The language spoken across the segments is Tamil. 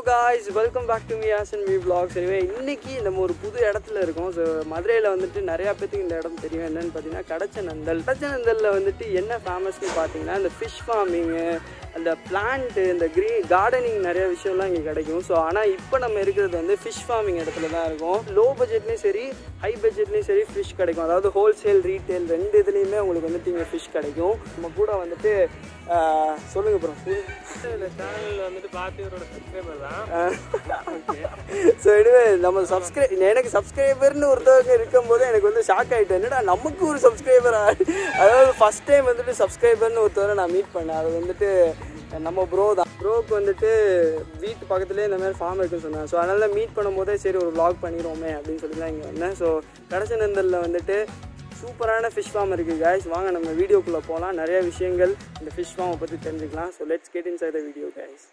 Guys welcome back to Mia's and me vlogs எனவே இன்னைக்கு நம்ம ஒரு புது இடத்துல இருக்கோம் ஸோ மதுரையில் வந்துட்டு நிறையா பேத்துக்கு இந்த இடம் தெரியும் என்னன்னு பார்த்தீங்கன்னா கடச்சநந்தல் கடச்சநந்தலில் வந்துட்டு என்ன ஃபேமஸ்னு பார்த்தீங்கன்னா இந்த ஃபிஷ் ஃபார்மிங்கு அந்த பிளான்ட்டு இந்த க்ரீன் கார்டனிங் நிறைய விஷயம்லாம் இங்கே கிடைக்கும் ஸோ ஆனால் இப்போ நம்ம இருக்கிறது வந்து ஃபிஷ் ஃபார்மிங் இடத்துல தான் இருக்கும் லோ பட்ஜெட்லேயும் சரி ஹை பட்ஜெட்லேயும் சரி ஃபிஷ் கிடைக்கும் அதாவது ஹோல்சேல் ரீட்டைல் ரெண்டு இதுலேயுமே உங்களுக்கு வந்துட்டு இங்கே ஃபிஷ் கிடைக்கும் நம்ம கூட வந்துட்டு ஆஹ், சொல்லுங்க ப்ரோ இந்த சேனல் வந்துட்டு பார்த்து இவரோட சப்ஸ்கிரைபர் தான் ஸோ இதுவே நம்ம சப்ஸ்கிரை எனக்கு சப்ஸ்கிரைபர்னு ஒருத்தவங்க இருக்கும்போது எனக்கு வந்து ஷாக் ஆகிட்டேன் என்னடா நமக்கு ஒரு சப்ஸ்கிரைபர் அதாவது ஃபஸ்ட் டைம் வந்துட்டு சப்ஸ்கிரைபர்னு ஒருத்தவரை நான் மீட் பண்ணேன் அது வந்துட்டு நம்ம ப்ரோ தான் ப்ரோக்கு வந்துட்டு வீட்டு பக்கத்துலேயே இந்த மாதிரி ஃபார்ம் இருக்குன்னு சொன்னேன் ஸோ அதனால் மீட் பண்ணும்போதே சரி ஒரு vlog பண்ணிடுவோமே அப்படின்னு சொல்லி தான் இங்கே வந்தேன் ஸோ கடைசி நந்தலில் வந்துட்டு சூப்பரான ஃபிஷ் ஃபார்ம் இருக்குது guys வாங்க நம்ம வீடியோக்குள்ளே போகலாம் நிறைய விஷயங்கள் இந்த ஃபிஷ் ஃபார்மை பற்றி தெரிஞ்சுக்கலாம் so let's get inside the video guys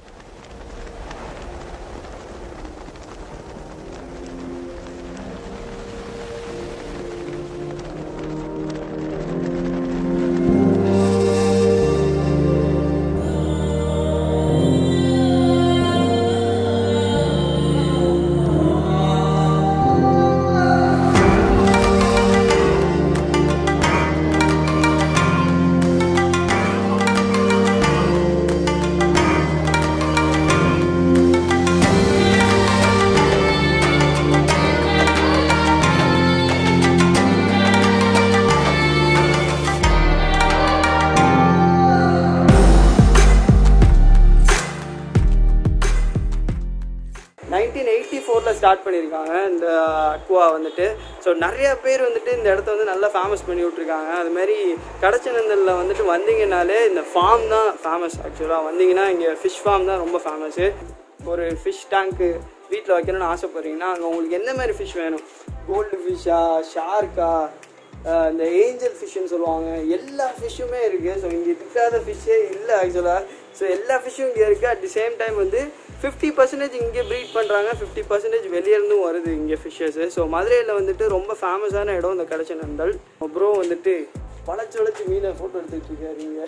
nineteen eighty ஃபோரில் ஸ்டார்ட் பண்ணியிருக்காங்க இந்த அக்வா வந்துட்டு ஸோ நிறைய பேர் வந்துட்டு இந்த இடத்த வந்து நல்லா ஃபேமஸ் பண்ணி விட்ருக்காங்க அதுமாரி கடச்சநந்தலில் வந்துட்டு வந்தீங்கனாலே இந்த ஃபார்ம் தான் ஃபேமஸ் ஆக்சுவலாக வந்தீங்கன்னா இங்கே ஃபிஷ் ஃபார்ம் தான் ரொம்ப ஃபேமஸ்ஸு ஒரு ஃபிஷ் டேங்க்கு வீட்டில் வைக்கணும்னு ஆசைப்பட்றீங்கன்னா அங்கே உங்களுக்கு எந்த மாதிரி ஃபிஷ் வேணும் கோல்டு ஃபிஷ்ஷா ஷார்க்கா ஆஹ் இந்த ஏஞ்சல் ஃபிஷ்ஷுன்னு சொல்லுவாங்க எல்லா ஃபிஷ்ஷுமே இருக்குது ஸோ இங்கே இருக்காத ஃபிஷ்ஷே இல்லை ஆக்சுவலாக ஸோ எல்லா ஃபிஷ்ஷும் இங்கே இருக்குது அட் தி சேம் டைம் வந்து ஃபிஃப்டி பர்சன்டேஜ் இங்கே ப்ரீட் பண்ணுறாங்க ஃபிஃப்டி பர்சன்டேஜ் வெளியேருந்தும் வருது இங்கே ஃபிஷ்ஷஸ்ஸு ஸோ மதுரையில் வந்துட்டு ரொம்ப ஃபேமஸான இடம் இந்த கடைச்ச நந்தல் அப்புறம் வந்துட்டு வளைச்சு வளைச்சு மீனை ஃபோட்டோ எடுத்துகிட்டு இருக்காரு இங்கே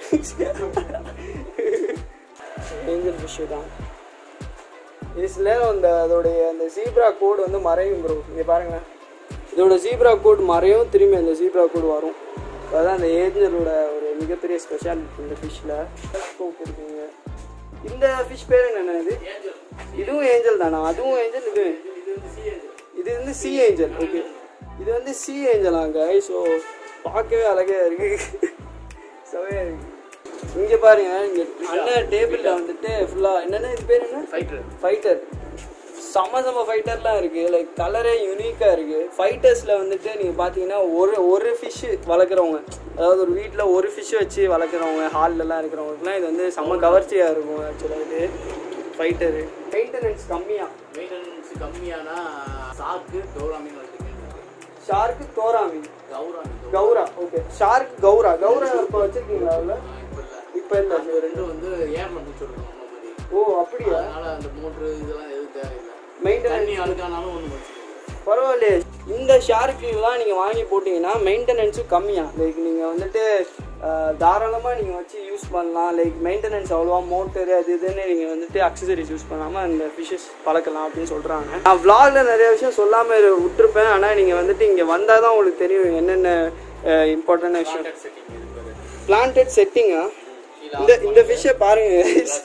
ஏஞ்சல் ஃபிஷ்ஷு தான் இது சில நேரம் அந்த அதோடைய அந்த ஜீப்ரா கோடு வந்து மறையும் ப்ரோ இங்கே பாருங்களேன் இதோட ஜீப்ரா கோட் மறையும் திரும்பி அந்த ஜீப்ரா கோட் வரும் அதுதான் அந்த ஏஞ்சலோட ஒரு மிகப்பெரிய ஸ்பெஷாலிட்டி இந்த ஃபிஷ்ஷில் ஸ்கோப் இருக்குங்க இந்த ஃபிஷ் பேர் என்ன இது இதுவும் ஏஞ்சல் தானா அதுவும் ஏஞ்சல் இது இது வந்து சி ஏஞ்சல் ஓகே இது வந்து சி ஏஞ்சலாங்க ஸோ பார்க்கவே அழகா இருக்கு செவையா இருக்கு இங்க பாருங்க இங்க அண்ணன் டேபிள்ல வந்துட்டு ஃபுல்லா என்னென்ன இது பேர் என்ன ஃபைட்டர் ஃபைட்டர் செம செம ஃபைட்டர்லாம் இருக்கு லைக் கலரே யூனிக்கா இருக்கு ஃபைட்டர்ஸ்ல வந்துட்டு நீங்க பாத்தீங்கன்னா ஒரு ஒரு ஃபிஷ் வளர்க்குறவங்க அதாவது ஒரு வீட்டில் ஒரு ஃபிஷ் வச்சு வளர்க்குறவங்க ஹால்லலாம் இருக்கிறவங்களுக்குலாம் இது வந்து செம கவர்ச்சியா இருக்கும் ஆக்சுவலாக இது ஃபைட்டரு மெயின்டெனன்ஸ் கம்மியா மெயின்டெனன்ஸ் கம்மியானா சாக்கு கௌரா மீன் வளர்த்துக்கணும் ஷார்க்கு தோரா மீன் கௌரா மீன் கௌரா ஓகே ஷார்க் கௌரா கௌரா இப்போ வச்சிருக்கீங்களா அதில் இப்போ இல்லை இப்போ இல்லை இது ரெண்டும் வந்து ஏர்ல முடிச்சுருக்கோம் நம்ம மாதிரி ஓ அப்படியா அதனால அந்த மோட்ரு இதெல்லாம் எதுவும் தேவையில்லை மெயின்டெனன்ஸ் தண்ணி அழுக்கானாலும் ஒன்றும் பிரச்சனை இல்லை. பரவாயில்லையே இந்த ஷார்க்குலாம் நீங்கள் வாங்கி போட்டிங்கன்னா மெயின்டெனன்ஸும் கம்மியாக லைக் நீங்கள் வந்துட்டு தாராளமாக நீங்கள் வச்சு யூஸ் பண்ணலாம் லைக் மெயின்டெனன்ஸ் அவ்வளோவா மோட்டரு அது இதுன்னு நீங்கள் வந்துட்டு அக்சசரிஸ் யூஸ் பண்ணாமல் அந்த ஃபிஷஸ் பழக்கலாம் அப்படின்னு சொல்கிறாங்க நான் vlogல நிறைய விஷயம் சொல்லாமல் விட்டுருப்பேன் ஆனால் நீங்கள் வந்துட்டு இங்கே வந்தால் தான் உங்களுக்கு தெரியும் என்னென்ன இம்பார்ட்டண்டான விஷயம் Planted setting இது பேரு. பிளான்டட் செட்டிங்கா கீழே இந்த இந்த ஃபிஷ்ஷை பாருங்க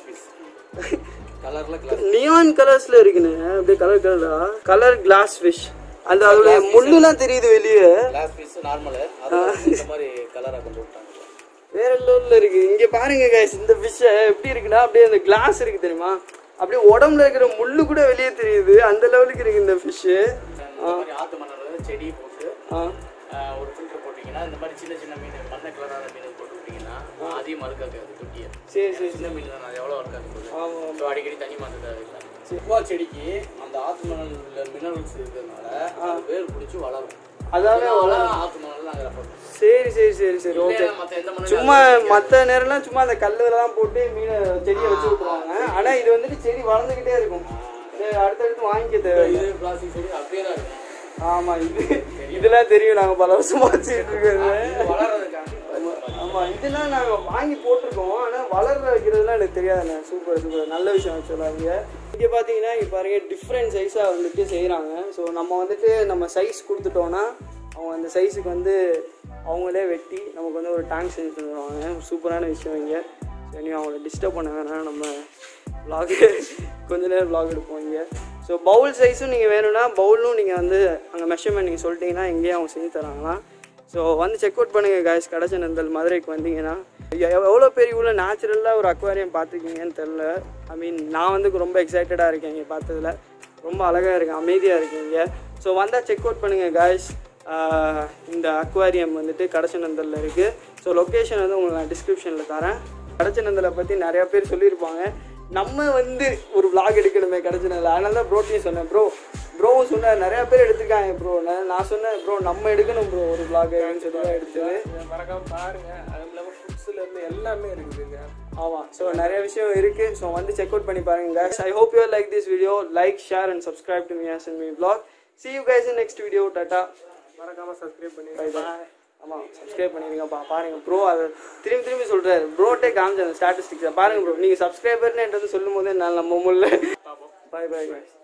கலர்ல கிளாஸ் நியான் கலர்ஸ்ல இருக்குண்ணே அப்படியே கலர் கலரா கலர் கிளாஸ் ஃபிஷ் அந்த அதோட முள்ளுலாம் தெரியுது வெளியே கிளாஸ் பீஸ் நார்மலு அது இந்த மாதிரி கலராக கொண்டு விட்டாங்க வேற லெவல்ல இருக்கு இங்க பாருங்க guys இந்த ஃபிஷ் எப்படி இருக்குன்னா அப்படியே அந்த கிளாஸ் இருக்கு தெரியுமா அப்படியே உடம்புல இருக்கிற முள்ளு கூட வெளியே தெரியுது அந்த லெவலுக்கு இருக்கு இந்த ஃபிஷ் இந்த மாதிரி ஆத்து மணல் வந்து செடி போட்டு ஆஹ், ஒரு ஃபில்டர் போட்டிங்கன்னா இந்த மாதிரி சின்ன சின்ன மீன் மண்ணை கலரான மீன் போட்டு விட்டீங்கன்னா அதிகமாக இருக்காது தொட்டியை சரி சரி சின்ன மீன் தான் எவ்வளோ இருக்காது போகுது ஆமா ஸோ அடிக்கடி தண்ணி மாற்ற தேவையில்லை செவ்வா செடிக்கு அந்த ஆத்து மணல் மினரல்ஸ் இருக்கிறதுனால அது வேர் பிடிச்சி வளரும் அதாவே அதனால ஆத்து மணல் நாங்கள் ரெஃபர் பண்ணுவோம் சரி சரி சரி சரி ஓகே மற்ற எந்த மணல் சும்மா மத்த நேரம்லாம் சும்மா அந்த கல்லுலாம் போட்டு மீனை செடியை வச்சு விட்டுருவாங்க ஆனா இது வந்துட்டு செடி வளர்ந்துகிட்டே இருக்கும் சரி, அடுத்தடுத்து வாங்கிக்க தேவை இது பிளாஸ்டிக் செடி அப்படியே தான் இருக்கும் ஆமா இது இதெல்லாம் தெரியும் நாங்க பல வருஷமா வச்சுட்டு இருக்கிறது இது வளர்றதுக்காண்டி ஆமா இதெல்லாம் நாங்க வாங்கி போட்டிருக்கோம் ஆனா வளர வைக்கிறதுலாம் எனக்கு தெரியாதுண்ணே சூப்பர் சூப்பர் நல்ல விஷயம் ஆக்சுவலா இங்க இங்கே பார்த்தீங்கன்னா இங்கே பாருங்க டிஃப்ரெண்ட் சைஸாக வந்துட்டு செய்கிறாங்க ஸோ நம்ம வந்துட்டு நம்ம சைஸ் கொடுத்துட்டோன்னா அவங்க அந்த சைஸுக்கு வந்து அவங்களே வெட்டி நமக்கு வந்து ஒரு டேங்க் செஞ்சு தந்துடுவாங்க ஒரு சூப்பரான விஷயம் இங்கே சரி அவங்கள டிஸ்டர்ப் பண்ண வேணாம் நம்ம vlog கொஞ்ச நேரம் vlog எடுப்போம் இங்கே ஸோ பவுல் சைஸும் நீங்கள் வேணும்னா பவுலும் நீங்கள் வந்து அங்கே மெஷர்மெண்ட் நீங்கள் சொல்லிட்டீங்கன்னா இங்கேயே அவங்க செஞ்சு தராங்களாம் ஸோ வந்து செக் அவுட் பண்ணுங்கள் காய்ஸ் கடைச்சனந்தல் மதுரைக்கு வந்தீங்கன்னா எவ்வளோ பேர் இவ்வளோ நேச்சுரலாக ஒரு அக்வாரியம் பார்த்துருக்கீங்கன்னு தெரில ஐ மீன் நான் வந்து ரொம்ப எக்ஸைட்டடாக இருக்கேன் இங்கே பார்த்ததுல ரொம்ப அழகாக இருக்கேன் அமைதியாக இருக்கீங்க ஸோ வந்தால் செக் அவுட் பண்ணுங்கள் காய்ஸ் இந்த அக்வாரியம் வந்துட்டு கடச்சநந்தலில் இருக்குது ஸோ லொக்கேஷன் வந்து உங்களுக்கு நான் டிஸ்கிரிப்ஷனில் தரேன் கடச்சநந்தலை பற்றி நிறையா பேர் சொல்லியிருப்பாங்க நம்ம வந்து ஒரு vlog எடுக்கணுமே கடச்சநந்தல் அதனால தான் ப்ரோட்டையும் சொன்னேன் ப்ரோ ப்ரோவும் சொன்னார் நிறையா பேர் எடுத்திருக்காங்க ப்ரோ நான் சொன்னேன் ப்ரோ நம்ம எடுக்கணும் ப்ரோ ஒரு vlog அப்படின்னு சொல்லி தான் எடுத்தது இதை மறக்காம பாருங்க அதுவும் இல்லாமல் ஃபுட்ஸ்ல இருந்து எல்லாமே இருக்குதுங்க ஆமாம் ஸோ நிறைய விஷயம் இருக்குது ஸோ வந்து செக் அவுட் பண்ணி பாருங்க guys I hope you like this video like share and subscribe to Mia's and me vlog see you guys in next video டாட்டா மறக்காம சப்ஸ்கிரைப் பண்ணி பை பை ஆமாம் சப்ஸ்கிரைப் பண்ணிருங்கப்பா பாருங்க ப்ரோ அது திரும்பி திரும்பி சொல்கிறாரு ப்ரோட்டே காமிச்சேன் ஸ்டாட்டிஸ்டிக்ஸை பாருங்க ப்ரோ நீங்கள் சப்ஸ்கிரைபர்னு என்கிட்ட வந்து சொல்லும் போதே நான் நம்ப முடியல பார்ப்போம் பை பை guys